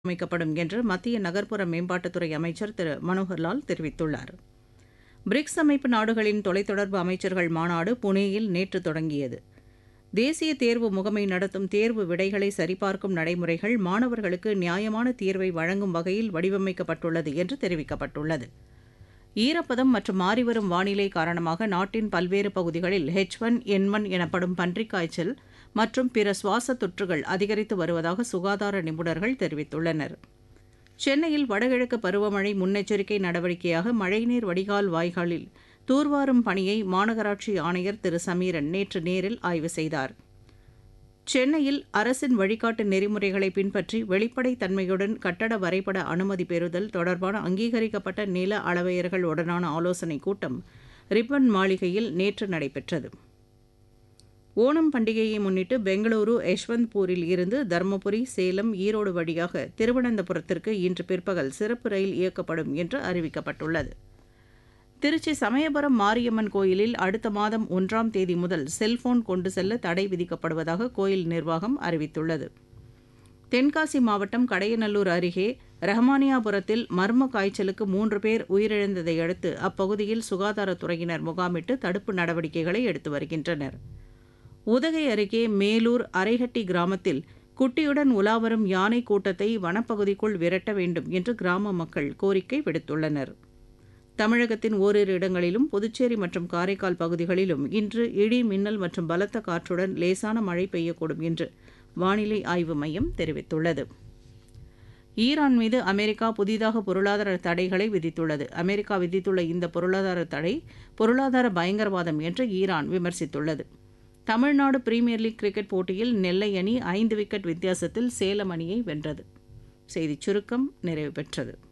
அமைக்கப்படும் என்று மத்திய நகர்ப்புற மேம்பாட்டுத்துறை அமைச்சர் திரு மனோகர்லால் தெரிவித்துள்ளார் பிரிக்ஸ் அமைப்பு நாடுகளின் தொலைத்தொடர்பு அமைச்சர்கள் மாநாடு புனேயில் நேற்று தொடங்கியது தேசிய தேர்வு முகமை நடத்தும் தேர்வு விடைகளை சரிபார்க்கும் நடைமுறைகள் மாணவர்களுக்கு நியாயமான தீர்வை வழங்கும் வகையில் வடிவமைக்கப்பட்டுள்ளது என்று தெரிவிக்கப்பட்டுள்ளது ஈரப்பதம் மற்றும் மாறிவரும் வானிலை காரணமாக நாட்டின் பல்வேறு பகுதிகளில் ஹெச் ஒன் என் ஒன் எனப்படும் பன்றிக் காய்ச்சல் மற்றும் பிற சுவாச தொற்றுகள் அதிகரித்து வருவதாக சுகாதார நிபுணர்கள் தெரிவித்துள்ளனர் சென்னையில் வடகிழக்கு பருவமழை முன்னெச்சரிக்கை நடவடிக்கையாக மழைநீர் வடிகால் வாய்க்காலில் தூர்வாரும் பணியை மாநகராட்சி ஆணையர் திரு சமீரன் நேற்று நேரில் ஆய்வு செய்தார் சென்னையில் அரசின் வழிகாட்டு நெறிமுறைகளை பின்பற்றி வெளிப்படைத் தன்மையுடன் கட்டட வரைபட அனுமதி பெறுதல் தொடர்பான அங்கீகரிக்கப்பட்ட நில அளவையர்கள் உடனான ஆலோசனைக் கூட்டம் ரிப்பன் மாளிகையில் நேற்று நடைபெற்றது ஓணம் பண்டிகையை முன்னிட்டு பெங்களூரு யஷ்வந்த்பூரில் இருந்து தருமபுரி சேலம் ஈரோடு வழியாக திருவனந்தபுரத்திற்கு இன்று பிற்பகல் சிறப்பு ரயில் இயக்கப்படும் என்று அறிவிக்கப்பட்டுள்ளது திருச்சி சமயபுரம் மாரியம்மன் கோயிலில் அடுத்த மாதம் ஒன்றாம் தேதி முதல் செல்போன் கொண்டு செல்ல தடை விதிக்கப்படுவதாக கோயில் நிர்வாகம் அறிவித்துள்ளது தென்காசி மாவட்டம் கடையநல்லூர் அருகே ரஹமானியாபுரத்தில் மர்ம காய்ச்சலுக்கு மூன்று பேர் உயிரிழந்ததை அடுத்து அப்பகுதியில் சுகாதாரத்துறையினர் முகாமிட்டு தடுப்பு நடவடிக்கைகளை எடுத்து வருகின்றனர் உதகை அருகே மேலூர் அரைஹட்டி கிராமத்தில் குட்டியுடன் உலாவரும் யானை கூட்டத்தை வனப்பகுதிக்குள் விரட்ட வேண்டும் என்று கிராம மக்கள் கோரிக்கை விடுத்துள்ளனர் தமிழகத்தின் ஓரிரு இடங்களிலும் புதுச்சேரி மற்றும் காரைக்கால் பகுதிகளிலும் இன்று இடி மின்னல் மற்றும் பலத்த காற்றுடன் லேசான மழை பெய்யக்கூடும் என்று வானிலை ஆய்வு மையம் தெரிவித்துள்ளது ஈரான் மீது அமெரிக்கா புதிதாக பொருளாதார தடைகளை விதித்துள்ளது அமெரிக்கா விதித்துள்ள இந்த பொருளாதார தடை பொருளாதார பயங்கரவாதம் என்று ஈரான் விமர்சித்துள்ளது தமிழ்நாடு பிரீமியர் லீக் கிரிக்கெட் போட்டியில் நெல்லை அணி ஐந்து விக்கெட் வித்தியாசத்தில் சேலம் அணியை வென்றது செய்திச் சுருக்கம் நிறைவு பெற்றது